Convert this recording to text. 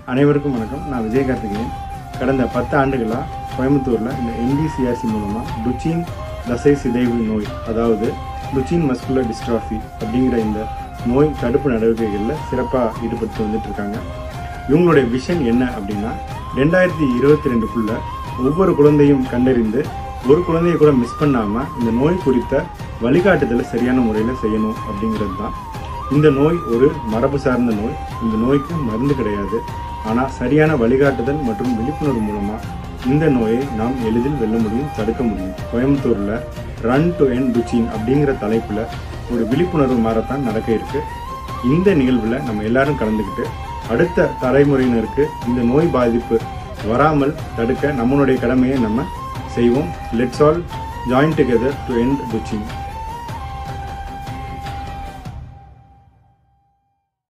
அனைவருக்கும் வணக்கம் நான் விஜய் கார்த்திகேயன் கடந்த பத்து ஆண்டுகளாக கோயம்புத்தூரில் இந்த என்டிசிஆர்சி மூலமாக டுச்சின் தசை சிதைவு நோய் அதாவது டுச்சின் மஸ்குலர் டிஸ்ட்ராஃபி அப்படிங்கிற இந்த நோய் தடுப்பு நடவடிக்கைகளில் சிறப்பாக ஈடுபட்டு வந்துட்டு இருக்காங்க இவங்களுடைய விஷன் என்ன அப்படின்னா ரெண்டாயிரத்தி இருபத்தி ரெண்டுக்குள்ள ஒவ்வொரு குழந்தையும் கண்டறிந்து ஒரு குழந்தையை கூட மிஸ் பண்ணாமல் இந்த நோய் குறித்த வழிகாட்டுதலை சரியான முறையில் செய்யணும் அப்படிங்கிறது தான் இந்த நோய் ஒரு மரபு சார்ந்த நோய் இந்த நோய்க்கு மருந்து கிடையாது ஆனால் சரியான வழிகாட்டுதல் மற்றும் விழிப்புணர்வு மூலமாக இந்த நோயை நாம் எளிதில் வெல்ல முடியும் தடுக்க முடியும் கோயம்புத்தூரில் ரன் டு என் டுச்சின் அப்படிங்கிற தலைப்பில் ஒரு விழிப்புணர்வு மாரத்தான் நடக்க இருக்கு இந்த நிகழ்வில் நம்ம எல்லாரும் கலந்துக்கிட்டு அடுத்த தலைமுறையினருக்கு இந்த நோய் பாதிப்பு வராமல் தடுக்க நம்மளுடைய கடமையை நம்ம செய்வோம் let's all join together to end டுச்சின்